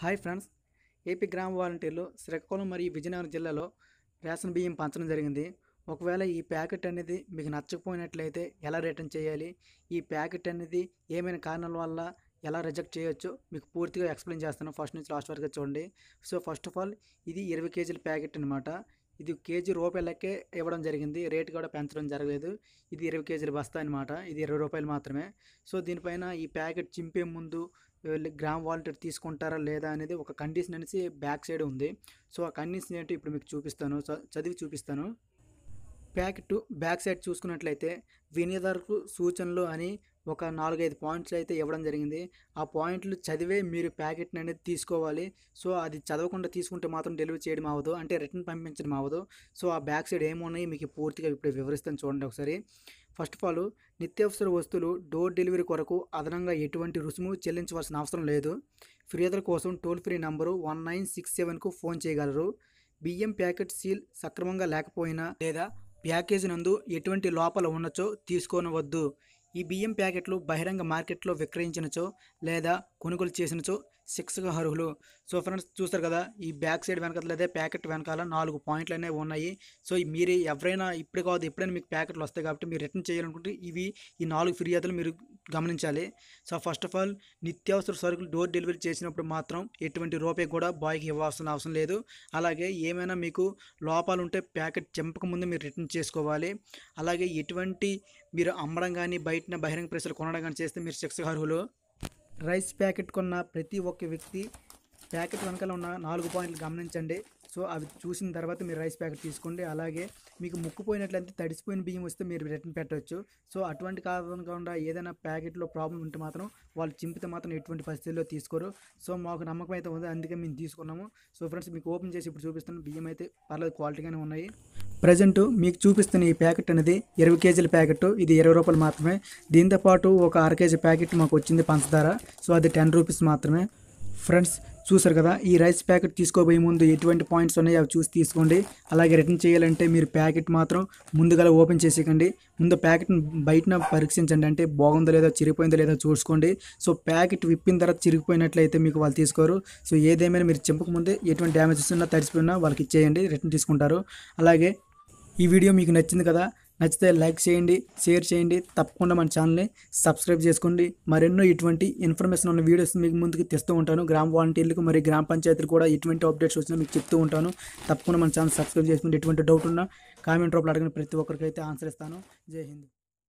hi friends AP గ్రామ వాలంటీర్లు శ్రీకాకుళం మరియు విజయనగరం జిల్లాలో రేషన్ బియ్యం పంచడం జరిగింది ఒకవేళ ఈ ప్యాకెట్ అనేది మీకు నచ్చకపోయినట్లయితే ఎలా రిటర్న్ చేయాలి ఈ ప్యాకెట్ అనేది ఏమైనా కారణాల వల్ల ఎలా రిజెక్ట్ చేయొచ్చు మీకు పూర్తిగా ఎక్స్ప్లెయిన్ చేస్తాను ఫస్ట్ నుంచి లాస్ట్ వరకు చూడండి సో ఫస్ట్ ఆఫ్ ఆల్ ఇది ఇరవై కేజీల ప్యాకెట్ అనమాట ఇది కేజీ రూపాయలకే ఇవ్వడం జరిగింది రేట్ కూడా పెంచడం జరగలేదు ఇది ఇరవై కేజీల బస్తా అనమాట ఇది ఇరవై రూపాయలు మాత్రమే సో దీనిపైన ఈ ప్యాకెట్ చింపే ముందు వెళ్ళి గ్రామ్ వాలంటీర్ తీసుకుంటారా లేదా అనేది ఒక కండిషన్ అనేసి బ్యాక్ సైడ్ ఉంది సో ఆ కండిషన్ ఏంటో ఇప్పుడు మీకు చూపిస్తాను చ- చదివి చూపిస్తాను ప్యాకెట్ బ్యాక్ సైడ్ చూసుకున్నట్లయితే వినియోగదారుకు సూచనలు అని ఒక నాలుగైదు పాయింట్లు అయితే ఇవ్వడం జరిగింది ఆ పాయింట్లు చదివే మీరు ప్యాకెట్ని అనేది తీసుకోవాలి సో అది చదవకుండా తీసుకుంటే మాత్రం డెలివరీ చేయడం అవ్వదు అంటే రిటర్న్ పంపించడం అవ్వదు సో ఆ బ్యాక్ సైడ్ ఏమున్నాయి మీకు పూర్తిగా ఇప్పుడు వివరిస్తాను చూడండి ఒకసారి ఫస్ట్ ఆఫ్ ఆల్ నిత్యావసర వస్తువులు డోర్ డెలివరీ కొరకు అదనంగా ఎటువంటి రుసుము చెల్లించవలసిన అవసరం లేదు ఫిర్యాదుల కోసం toll free number one nine six సెవెన్కు ఫోన్ చేయగలరు బియ్యం ప్యాకెట్ సీల్ సక్రమంగా లేకపోయినా లేదా ప్యాకేజీ నందు ఎటువంటి లోపల ఉన్నచో తీసుకోనవద్దు ఈ బియ్యం ప్యాకెట్లు బహిరంగ మార్కెట్లో విక్రయించినచో లేదా కొనుగోలు చేసినచో శిక్షకు అర్హులు సో ఫ్రెండ్స్ చూస్తారు కదా ఈ బ్యాక్ సైడ్ వెనకాల అదే ప్యాకెట్ వెనకాల నాలుగు పాయింట్లు అనేవి ఉన్నాయి సో ఈ మీరు ఎవరైనా ఇప్పుడు కాదు ఎప్పుడైనా మీకు ప్యాకెట్లు వస్తాయి కాబట్టి మీరు రిటర్న్ చేయాలనుకుంటే ఇవి ఈ నాలుగు ఫిర్యాదులు మీరు గమనించాలి సో ఫస్ట్ ఆఫ్ ఆల్ నిత్యావసర సరుకులు డోర్ డెలివరీ చేసినప్పుడు మాత్రం ఎటువంటి రూపాయి కూడా బాయ్కి ఇవ్వాల్సిన అవసరం లేదు అలాగే ఏమైనా మీకు లోపాలు ఉంటే ప్యాకెట్ చెంపక ముందు మీరు రిటర్న్ చేసుకోవాలి అలాగే ఎటువంటి మీరు అమ్మడం కానీ బయట బహిరంగ ప్రెస్సులు కొనడం కానీ చేస్తే మీరు శిక్షకు అర్హులు రైస్ ప్యాకెట్ కొన్న ప్రతి ఒక్క వ్యక్తి ప్యాకెట్ వెనకాల ఉన్న నాలుగు పాయింట్లు గమనించండి సో అవి చూసిన తర్వాత మీరు రైస్ ప్యాకెట్ తీసుకోండి అలాగే మీకు ముక్కుపోయినట్లయితే తడిసిపోయిన బియ్యం వస్తే మీరు రిటర్న్ పెట్టవచ్చు సో అటువంటి కాకుండా ఏదైనా ప్యాకెట్లో ప్రాబ్లం ఉంటే మాత్రం వాళ్ళు చింపితే మాత్రం ఎటువంటి పరిస్థితుల్లో తీసుకోరు సో మాకు నమ్మకం అయితే ఉంది అందుకే మేము తీసుకున్నాము సో ఫ్రెండ్స్ మీకు ఓపెన్ చేసి ఇప్పుడు చూపిస్తాను బియ్యం అయితే పర్లేదు క్వాలిటీగానే ఉన్నాయి ప్రజెంట్ మీకు చూపిస్తున్న ఈ ప్యాకెట్ అనేది ఇరవై కేజీల ప్యాకెట్ ఇది ఇరవై రూపాయలు మాత్రమే దీంతో పాటు ఒక అర కేజీ ప్యాకెట్ మాకు వచ్చింది పంచదార సో అది టెన్ రూపీస్ మాత్రమే ఫ్రెండ్స్ చూసారు కదా ఈ రైస్ ప్యాకెట్ తీసుకోబోయే ముందు ఎటువంటి పాయింట్స్ ఉన్నాయో అవి చూసి తీసుకోండి అలాగే రిటర్న్ చేయాలంటే మీరు ప్యాకెట్ మాత్రం ముందుగా ఓపెన్ చేసేయకండి ముందు ప్యాకెట్ని బయటన పరీక్షించండి అంటే బాగుందో లేదో చిరిగిపోయిందో లేదో చూసుకోండి సో ప్యాకెట్ విప్పిన తర్వాత చిరిగిపోయినట్లయితే మీకు వాళ్ళు తీసుకోరు సో ఏదేమైనా మీరు చెంపక ముందే ఎటువంటి డ్యామేజెస్ ఉన్నా తడిసిపోయినా వాళ్ళకి ఇచ్చేయండి రిటర్న్ తీసుకుంటారు అలాగే ఈ వీడియో మీకు నచ్చింది కదా నచ్చితే లైక్ చేయండి షేర్ చేయండి తప్పకుండా మన ఛానల్ని సబ్స్క్రైబ్ చేసుకోండి మరెన్నో ఇటువంటి ఇన్ఫర్మేషన్ ఉన్న వీడియోస్ మీకు ముందుకు తెస్తూ ఉంటాను గ్రామ వాలంటీర్లకు మరియు గ్రామ పంచాయతీలు కూడా ఎటువంటి అప్డేట్స్ వచ్చినా మీకు చెప్తూ ఉంటాను తప్పకుండా మన ఛానల్ సబ్స్క్రైబ్ చేసుకుంటే ఎటువంటి డౌట్ ఉన్నా కామెంట్ రూపంలో అడిగిన ప్రతి ఒక్కరికైతే ఆన్సర్ ఇస్తాను జై హింద్